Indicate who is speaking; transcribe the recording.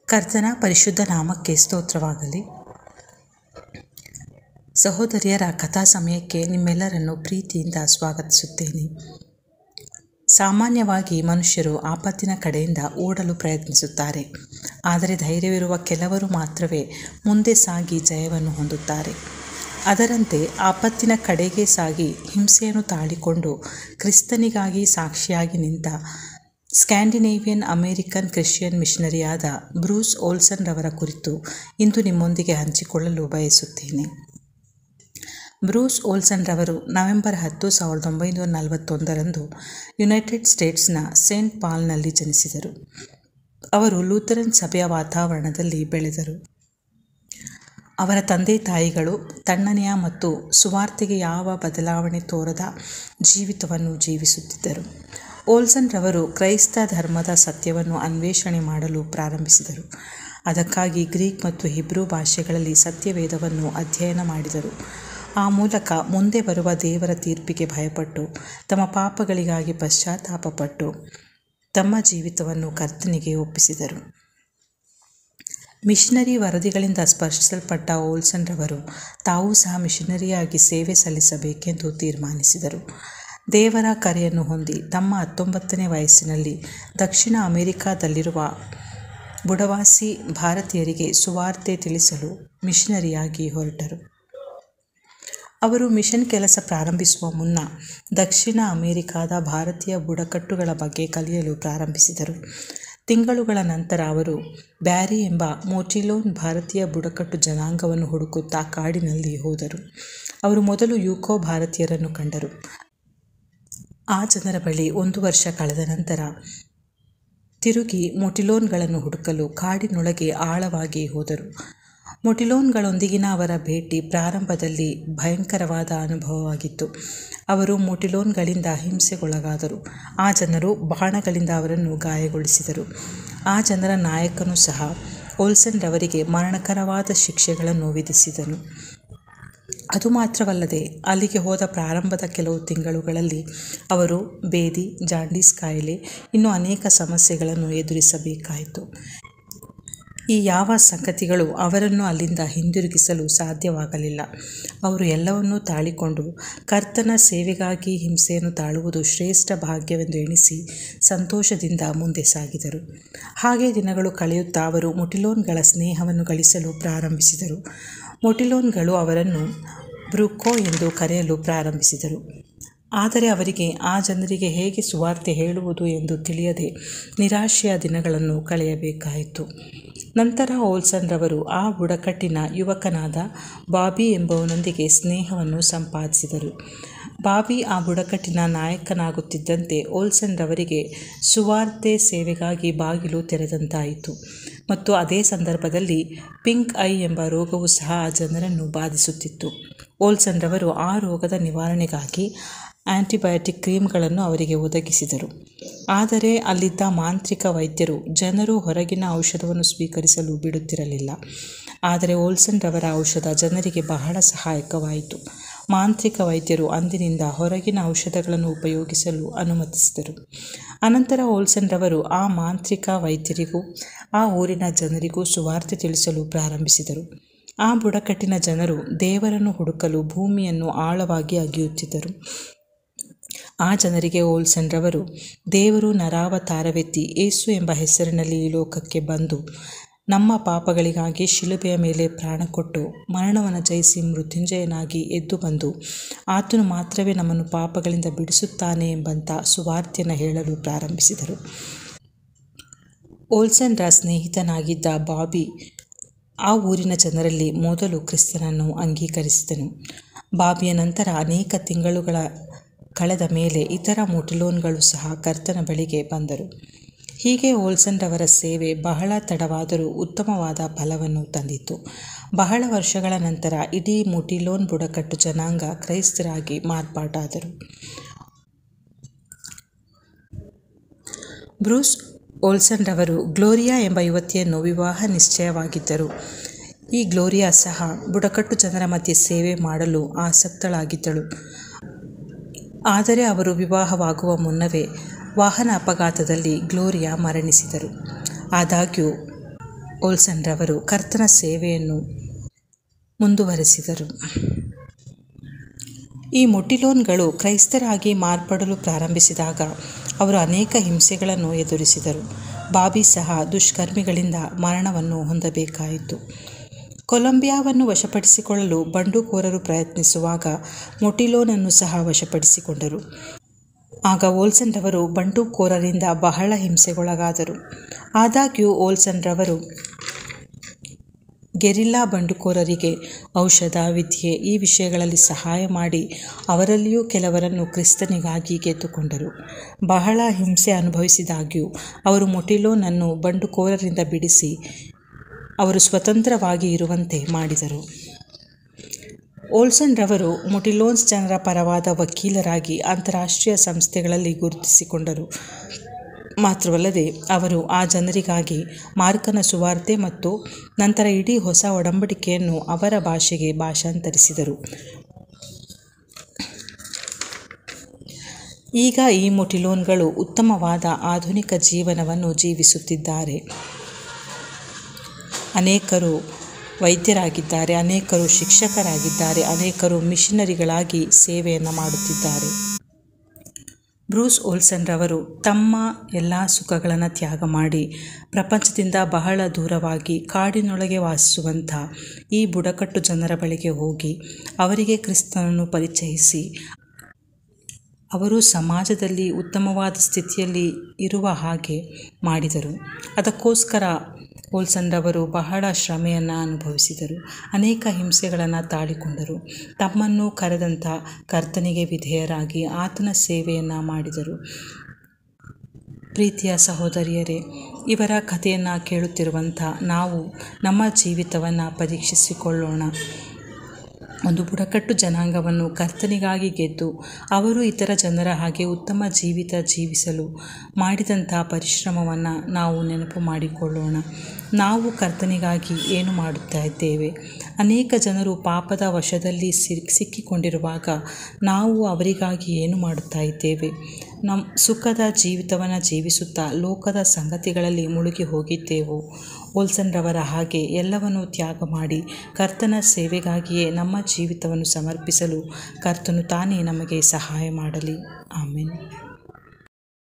Speaker 1: ಕರ್ತನ ಪರಿಶುದ್ಧ ನಾಮಕ್ಕೆ ಸ್ತೋತ್ರವಾಗಲಿ ಸಹೋದರಿಯರ ಕಥಾ ಸಮಯಕ್ಕೆ ನಿಮ್ಮೆಲ್ಲರನ್ನು ಪ್ರೀತಿಯಿಂದ ಸ್ವಾಗತಿಸುತ್ತೇನೆ ಸಾಮಾನ್ಯವಾಗಿ ಮನುಷ್ಯರು ಆಪತ್ತಿನ ಕಡೆಯಿಂದ ಓಡಲು ಪ್ರಯತ್ನಿಸುತ್ತಾರೆ ಆದರೆ ಧೈರ್ಯವಿರುವ ಕೆಲವರು ಮಾತ್ರವೇ ಮುಂದೆ ಸಾಗಿ ಜಯವನ್ನು ಹೊಂದುತ್ತಾರೆ ಅದರಂತೆ ಆಪತ್ತಿನ ಕಡೆಗೆ ಸಾಗಿ ಹಿಂಸೆಯನ್ನು ತಾಳಿಕೊಂಡು ಕ್ರಿಸ್ತನಿಗಾಗಿ ಸಾಕ್ಷಿಯಾಗಿ ನಿಂತ ಸ್ಕ್ಯಾಂಡಿನೇವಿಯನ್ ಅಮೇರಿಕನ್ ಕ್ರಿಶ್ಚಿಯನ್ ಮಿಷನರಿಯಾದ ಬ್ರೂಸ್ ಓಲ್ಸನ್ ರವರ ಕುರಿತು ಇಂದು ನಿಮ್ಮೊಂದಿಗೆ ಹಂಚಿಕೊಳ್ಳಲು ಬಯಸುತ್ತೇನೆ ಬ್ರೂಸ್ ಓಲ್ಸನ್ ರವರು ನವೆಂಬರ್ ಹತ್ತು ಸಾವಿರದ ಒಂಬೈನೂರ ನಲವತ್ತೊಂದರಂದು ಯುನೈಟೆಡ್ ಸ್ಟೇಟ್ಸ್ನ ಸೇಂಟ್ ಪಾಲ್ನಲ್ಲಿ ಜನಿಸಿದರು ಅವರು ಲೂಥರನ್ ಸಭೆಯ ವಾತಾವರಣದಲ್ಲಿ ಬೆಳೆದರು ಅವರ ತಂದೆ ತಾಯಿಗಳು ತಣ್ಣನೆಯ ಮತ್ತು ಸುವಾರ್ತೆಗೆ ಯಾವ ಬದಲಾವಣೆ ತೋರದ ಜೀವಿತವನ್ನು ಜೀವಿಸುತ್ತಿದ್ದರು ಓಲ್ಸನ್ ರವರು ಕ್ರೈಸ್ತ ಧರ್ಮದ ಸತ್ಯವನ್ನು ಅನ್ವೇಷಣೆ ಮಾಡಲು ಪ್ರಾರಂಭಿಸಿದರು ಅದಕ್ಕಾಗಿ ಗ್ರೀಕ್ ಮತ್ತು ಹಿಬ್ರೂ ಭಾಷೆಗಳಲ್ಲಿ ಸತ್ಯವೇದವನ್ನು ಅಧ್ಯಯನ ಮಾಡಿದರು ಆ ಮೂಲಕ ಮುಂದೆ ಬರುವ ದೇವರ ತೀರ್ಪಿಗೆ ಭಯಪಟ್ಟು ತಮ್ಮ ಪಾಪಗಳಿಗಾಗಿ ಪಶ್ಚಾತ್ತಾಪಪಟ್ಟು ತಮ್ಮ ಜೀವಿತವನ್ನು ಕರ್ತನಿಗೆ ಒಪ್ಪಿಸಿದರು ಮಿಷನರಿ ವರದಿಗಳಿಂದ ಸ್ಪರ್ಶಿಸಲ್ಪಟ್ಟ ಓಲ್ಸನ್ ರವರು ತಾವೂ ಸಹ ಮಿಷನರಿಯಾಗಿ ಸೇವೆ ಸಲ್ಲಿಸಬೇಕೆಂದು ತೀರ್ಮಾನಿಸಿದರು ದೇವರ ಕರೆಯನ್ನು ಹೊಂದಿ ತಮ್ಮ ಹತ್ತೊಂಬತ್ತನೇ ವಯಸ್ಸಿನಲ್ಲಿ ದಕ್ಷಿಣ ಅಮೆರಿಕಾದಲ್ಲಿರುವ ಬುಡವಾಸಿ ಭಾರತೀಯರಿಗೆ ಸುವಾರ್ತೆ ತಿಳಿಸಲು ಮಿಷನರಿಯಾಗಿ ಹೊರಟರು ಅವರು ಮಿಷನ್ ಕೆಲಸ ಪ್ರಾರಂಭಿಸುವ ಮುನ್ನ ದಕ್ಷಿಣ ಅಮೆರಿಕಾದ ಭಾರತೀಯ ಬುಡಕಟ್ಟುಗಳ ಬಗ್ಗೆ ಕಲಿಯಲು ಪ್ರಾರಂಭಿಸಿದರು ತಿಂಗಳುಗಳ ನಂತರ ಅವರು ಬ್ಯಾರಿ ಎಂಬ ಮೋಟಿಲೋನ್ ಭಾರತೀಯ ಬುಡಕಟ್ಟು ಜನಾಂಗವನ್ನು ಹುಡುಕುತ್ತಾ ಕಾಡಿನಲ್ಲಿ ಹೋದರು ಅವರು ಮೊದಲು ಯುಕೋ ಭಾರತೀಯರನ್ನು ಕಂಡರು ಆ ಜನರ ಬಳಿ ಒಂದು ವರ್ಷ ಕಳೆದ ನಂತರ ತಿರುಗಿ ಮೊಟಿಲೋನ್ಗಳನ್ನು ಹುಡುಕಲು ಕಾಡಿನೊಳಗೆ ಆಳವಾಗಿ ಹೋದರು ಮೊಟಿಲೋನ್ಗಳೊಂದಿಗಿನ ಅವರ ಭೇಟಿ ಪ್ರಾರಂಭದಲ್ಲಿ ಭಯಂಕರವಾದ ಅನುಭವವಾಗಿತ್ತು ಅವರು ಮೊಟಿಲೋನ್ಗಳಿಂದ ಹಿಂಸೆಗೊಳಗಾದರು ಆ ಜನರು ಬಾಣಗಳಿಂದ ಅವರನ್ನು ಗಾಯಗೊಳಿಸಿದರು ಆ ಜನರ ನಾಯಕನು ಸಹ ಓಲ್ಸನ್ ರವರಿಗೆ ಮರಣಕರವಾದ ಶಿಕ್ಷೆಗಳನ್ನು ವಿಧಿಸಿದನು ಅದು ಮಾತ್ರವಲ್ಲದೆ ಅಲ್ಲಿಗೆ ಹೋದ ಪ್ರಾರಂಭದ ಕೆಲವು ತಿಂಗಳುಗಳಲ್ಲಿ ಅವರು ಬೇದಿ ಜಾಂಡೀಸ್ ಕಾಯಿಲೆ ಇನ್ನೂ ಅನೇಕ ಸಮಸ್ಯೆಗಳನ್ನು ಎದುರಿಸಬೇಕಾಯಿತು ಈ ಯಾವ ಸಂಗತಿಗಳು ಅವರನ್ನು ಅಲ್ಲಿಂದ ಹಿಂದಿರುಗಿಸಲು ಸಾಧ್ಯವಾಗಲಿಲ್ಲ ಅವರು ಎಲ್ಲವನ್ನೂ ತಾಳಿಕೊಂಡು ಕರ್ತನ ಸೇವೆಗಾಗಿ ಹಿಂಸೆಯನ್ನು ತಾಳುವುದು ಶ್ರೇಷ್ಠ ಭಾಗ್ಯವೆಂದು ಎಣಿಸಿ ಸಂತೋಷದಿಂದ ಮುಂದೆ ಸಾಗಿದರು ಹಾಗೆ ದಿನಗಳು ಕಳೆಯುತ್ತಾ ಅವರು ಮೊಟಿಲೋನ್ಗಳ ಸ್ನೇಹವನ್ನು ಗಳಿಸಲು ಪ್ರಾರಂಭಿಸಿದರು ಮೊಟಿಲೋನ್ಗಳು ಅವರನ್ನು ಬ್ರುಕೋ ಎಂದು ಕರೆಯಲು ಪ್ರಾರಂಭಿಸಿದರು ಆದರೆ ಅವರಿಗೆ ಆ ಜನರಿಗೆ ಹೇಗೆ ಸುವಾರ್ತೆ ಹೇಳುವುದು ಎಂದು ತಿಳಿಯದೆ ನಿರಾಶೆಯ ದಿನಗಳನ್ನು ಕಳೆಯಬೇಕಾಯಿತು ನಂತರ ಓಲ್ಸನ್ ರವರು ಆ ಬುಡಕಟ್ಟಿನ ಯುವಕನಾದ ಬಾಬಿ ಎಂಬುವನೊಂದಿಗೆ ಸ್ನೇಹವನ್ನು ಸಂಪಾದಿಸಿದರು ಬಾಬಿ ಆ ಬುಡಕಟ್ಟಿನ ನಾಯಕನಾಗುತ್ತಿದ್ದಂತೆ ಓಲ್ಸನ್ ರವರಿಗೆ ಸುವಾರ್ತೆ ಸೇವೆಗಾಗಿ ಬಾಗಿಲು ತೆರೆದಂತಾಯಿತು ಮತ್ತು ಅದೇ ಸಂದರ್ಭದಲ್ಲಿ ಪಿಂಕ್ ಐ ಎಂಬ ರೋಗವು ಸಹ ಆ ಜನರನ್ನು ಬಾಧಿಸುತ್ತಿತ್ತು ಓಲ್ಸನ್ ರವರು ಆ ರೋಗದ ನಿವಾರಣೆಗಾಗಿ ಆ್ಯಂಟಿಬಯೋಟಿಕ್ ಕ್ರೀಮ್ಗಳನ್ನು ಅವರಿಗೆ ಒದಗಿಸಿದರು ಆದರೆ ಅಲ್ಲಿದ್ದ ಮಾಂತ್ರಿಕ ವೈದ್ಯರು ಜನರು ಹೊರಗಿನ ಔಷಧವನ್ನು ಸ್ವೀಕರಿಸಲು ಬಿಡುತ್ತಿರಲಿಲ್ಲ ಆದರೆ ಓಲ್ಸನ್ ರವರ ಔಷಧ ಜನರಿಗೆ ಬಹಳ ಸಹಾಯಕವಾಯಿತು ಮಾಂತ್ರಿಕ ವೈದ್ಯರು ಅಂದಿನಿಂದ ಹೊರಗಿನ ಔಷಧಗಳನ್ನು ಉಪಯೋಗಿಸಲು ಅನುಮತಿಸಿದರು ಅನಂತರ ಓಲ್ಸನ್ ರವರು ಆ ಮಾಂತ್ರಿಕ ವೈದ್ಯರಿಗೂ ಆ ಊರಿನ ಜನರಿಗೂ ಸುವಾರ್ತೆ ತಿಳಿಸಲು ಪ್ರಾರಂಭಿಸಿದರು ಆ ಬುಡಕಟ್ಟಿನ ಜನರು ದೇವರನ್ನು ಹುಡುಕಲು ಭೂಮಿಯನ್ನು ಆಳವಾಗಿ ಅಗಿಯುತ್ತಿದ್ದರು ಆ ಜನರಿಗೆ ಓಲ್ಸನ್ ರವರು ದೇವರು ನರಾವತಾರವೆತ್ತಿ ಏಸು ಎಂಬ ಹೆಸರಿನಲ್ಲಿ ಈ ಲೋಕಕ್ಕೆ ಬಂದು ನಮ್ಮ ಪಾಪಗಳಿಗಾಗಿ ಶಿಲುಬೆಯ ಮೇಲೆ ಪ್ರಾಣ ಕೊಟ್ಟು ಮರಣವನ್ನು ಜಯಿಸಿ ಮೃತ್ಯುಂಜಯನಾಗಿ ಎದ್ದು ಬಂದು ಆತನು ಮಾತ್ರವೇ ನಮ್ಮನ್ನು ಪಾಪಗಳಿಂದ ಬಿಡಿಸುತ್ತಾನೆ ಎಂಬಂಥ ಸುವಾರ್ತೆಯನ್ನು ಹೇಳಲು ಪ್ರಾರಂಭಿಸಿದರು ಓಲ್ಸನ್ರ ಸ್ನೇಹಿತನಾಗಿದ್ದ ಬಾಬಿ ಆ ಊರಿನ ಜನರಲ್ಲಿ ಮೊದಲು ಕ್ರಿಸ್ತನನ್ನು ಅಂಗೀಕರಿಸಿದನು ಬಾಬಿಯ ನಂತರ ಅನೇಕ ತಿಂಗಳುಗಳ ಕಳೆದ ಮೇಲೆ ಇತರ ಮೊಟಿಲೋನ್ಗಳು ಸಹ ಕರ್ತನ ಬಳಿಗೆ ಬಂದರು ಹೀಗೆ ಓಲ್ಸನ್ ರವರ ಸೇವೆ ಬಹಳ ತಡವಾದರೂ ಉತ್ತಮವಾದ ಫಲವನ್ನು ತಂದಿತು ಬಹಳ ವರ್ಷಗಳ ನಂತರ ಇಡೀ ಮೊಟಿಲೋನ್ ಬುಡಕಟ್ಟು ಜನಾಂಗ ಕ್ರೈಸ್ತರಾಗಿ ಮಾರ್ಪಾಟಾದರು ಬ್ರೂಸ್ ಓಲ್ಸನ್ ರವರು ಗ್ಲೋರಿಯಾ ಎಂಬ ಯುವತಿಯನ್ನು ವಿವಾಹ ನಿಶ್ಚಯವಾಗಿದ್ದರು ಈ ಗ್ಲೋರಿಯಾ ಸಹ ಬುಡಕಟ್ಟು ಜನರ ಮಧ್ಯೆ ಸೇವೆ ಮಾಡಲು ಆಸಕ್ತಳಾಗಿದ್ದಳು ಆದರೆ ಅವರು ವಿವಾಹವಾಗುವ ಮುನ್ನವೇ ವಾಹನ ಅಪಘಾತದಲ್ಲಿ ಗ್ಲೋರಿಯಾ ಮರಣಿಸಿದರು ಆದಾಗ್ಯೂ ಓಲ್ಸನ್ ರವರು ಕರ್ತನ ಸೇವೆಯನ್ನು ಮುಂದುವರೆಸಿದರು ಈ ಮೊಟಿಲೋನ್ಗಳು ಕ್ರೈಸ್ತರಾಗಿ ಮಾರ್ಪಡಲು ಪ್ರಾರಂಭಿಸಿದಾಗ ಅವರು ಅನೇಕ ಹಿಂಸೆಗಳನ್ನು ಎದುರಿಸಿದರು ಬಾಬಿ ಸಹ ದುಷ್ಕರ್ಮಿಗಳಿಂದ ಮರಣವನ್ನು ಹೊಂದಬೇಕಾಯಿತು ಕೊಲಂಬಿಯಾವನ್ನು ವಶಪಡಿಸಿಕೊಳ್ಳಲು ಬಂಡುಕೋರರು ಪ್ರಯತ್ನಿಸುವಾಗ ಮೊಟಿಲೋನನ್ನು ಸಹ ವಶಪಡಿಸಿಕೊಂಡರು ಆಗ ಓಲ್ಸನ್ ರವರು ಬಂಡುಕೋರರಿಂದ ಬಹಳ ಹಿಂಸೆಗೊಳಗಾದರು ಆದಾಗ್ಯೂ ಓಲ್ಸನ್ ರವರು ಗೆರಿಲ್ಲಾ ಬಂಡುಕೋರರಿಗೆ ಔಷಧ ವಿದ್ಯೆ ಈ ವಿಷಯಗಳಲ್ಲಿ ಸಹಾಯ ಮಾಡಿ ಅವರಲ್ಲಿಯೂ ಕೆಲವರನ್ನು ಕ್ರಿಸ್ತನಿಗಾಗಿ ಗೆದ್ದುಕೊಂಡರು ಬಹಳ ಹಿಂಸೆ ಅನುಭವಿಸಿದಾಗ್ಯೂ ಅವರು ಮೊಟಿಲೋನನ್ನು ಬಂಡುಕೋರರಿಂದ ಬಿಡಿಸಿ ಅವರು ಸ್ವತಂತ್ರವಾಗಿ ಇರುವಂತೆ ಮಾಡಿದರು ಓಲ್ಸನ್ ರವರು ಮೊಟಿಲೋನ್ಸ್ ಜನರ ಪರವಾದ ವಕೀಲರಾಗಿ ಅಂತಾರಾಷ್ಟ್ರೀಯ ಸಂಸ್ಥೆಗಳಲ್ಲಿ ಗುರುತಿಸಿಕೊಂಡರು ಮಾತ್ರವಲ್ಲದೆ ಅವರು ಆ ಜನರಿಗಾಗಿ ಮಾರ್ಕನ ಸುವಾರ್ತೆ ಮತ್ತು ನಂತರ ಇಡೀ ಹೊಸ ಒಡಂಬಡಿಕೆಯನ್ನು ಅವರ ಭಾಷೆಗೆ ಭಾಷಾಂತರಿಸಿದರು ಈಗ ಈ ಮೊಟಿಲೋನ್ಗಳು ಉತ್ತಮವಾದ ಆಧುನಿಕ ಜೀವನವನ್ನು ಜೀವಿಸುತ್ತಿದ್ದಾರೆ ಅನೇಕರು ವೈದ್ಯರಾಗಿದ್ದಾರೆ ಅನೇಕರು ಶಿಕ್ಷಕರಾಗಿದ್ದಾರೆ ಅನೇಕರು ಮಿಷನರಿಗಳಾಗಿ ಸೇವೆಯನ್ನು ಮಾಡುತ್ತಿದ್ದಾರೆ ಬ್ರೂಸ್ ಓಲ್ಸನ್ ರವರು ತಮ್ಮ ಎಲ್ಲ ಸುಖಗಳನ್ನು ತ್ಯಾಗ ಮಾಡಿ ಪ್ರಪಂಚದಿಂದ ಬಹಳ ದೂರವಾಗಿ ಕಾಡಿನೊಳಗೆ ವಾಸಿಸುವಂಥ ಈ ಬುಡಕಟ್ಟು ಜನರ ಬಳಿಗೆ ಹೋಗಿ ಅವರಿಗೆ ಕ್ರಿಸ್ತನನ್ನು ಪರಿಚಯಿಸಿ ಅವರು ಸಮಾಜದಲ್ಲಿ ಉತ್ತಮವಾದ ಸ್ಥಿತಿಯಲ್ಲಿ ಇರುವ ಹಾಗೆ ಮಾಡಿದರು ಅದಕ್ಕೋಸ್ಕರ ಓಲ್ಸನ್ ರವರು ಬಹಳ ಶ್ರಮೆಯನ್ನು ಅನುಭವಿಸಿದರು ಅನೇಕ ಹಿಂಸೆಗಳನ್ನು ತಾಳಿಕೊಂಡರು ತಮ್ಮನ್ನು ಕರೆದಂಥ ಕರ್ತನಿಗೆ ವಿಧೇಯರಾಗಿ ಆತನ ಸೇವೆಯನ್ನು ಮಾಡಿದರು ಪ್ರೀತಿಯ ಸಹೋದರಿಯರೇ ಇವರ ಕಥೆಯನ್ನು ಕೇಳುತ್ತಿರುವಂಥ ನಾವು ನಮ್ಮ ಜೀವಿತವನ್ನು ಪರೀಕ್ಷಿಸಿಕೊಳ್ಳೋಣ ಒಂದು ಬುಡಕಟ್ಟು ಜನಾಂಗವನ್ನು ಕರ್ತನಿಗಾಗಿ ಗೆದ್ದು ಅವರು ಇತರ ಜನರ ಹಾಗೆ ಉತ್ತಮ ಜೀವಿತ ಜೀವಿಸಲು ಮಾಡಿದಂಥ ಪರಿಶ್ರಮವನ್ನು ನಾವು ನೆನಪು ಮಾಡಿಕೊಳ್ಳೋಣ ನಾವು ಕರ್ತನಿಗಾಗಿ ಏನು ಮಾಡುತ್ತಾ ಇದ್ದೇವೆ ಅನೇಕ ಜನರು ಪಾಪದ ವಶದಲ್ಲಿ ಸಿಕ್ಕಿಕೊಂಡಿರುವಾಗ ನಾವು ಅವರಿಗಾಗಿ ಏನು ಮಾಡುತ್ತಾ ಇದ್ದೇವೆ ನಮ್ಮ ಸುಖದ ಜೀವಿತವನ್ನು ಜೀವಿಸುತ್ತಾ ಲೋಕದ ಸಂಗತಿಗಳಲ್ಲಿ ಮುಳುಗಿ ಹೋಗಿದ್ದೆವು ಓಲ್ಸನ್ ರವರ ಹಾಗೆ ಎಲ್ಲವನ್ನೂ ತ್ಯಾಗ ಮಾಡಿ ಕರ್ತನ ಸೇವೆಗಾಗಿಯೇ ನಮ್ಮ ಜೀವಿತವನ್ನು ಸಮರ್ಪಿಸಲು ಕರ್ತನು ತಾನೇ ನಮಗೆ ಸಹಾಯ ಮಾಡಲಿ ಆಮೇಲೆ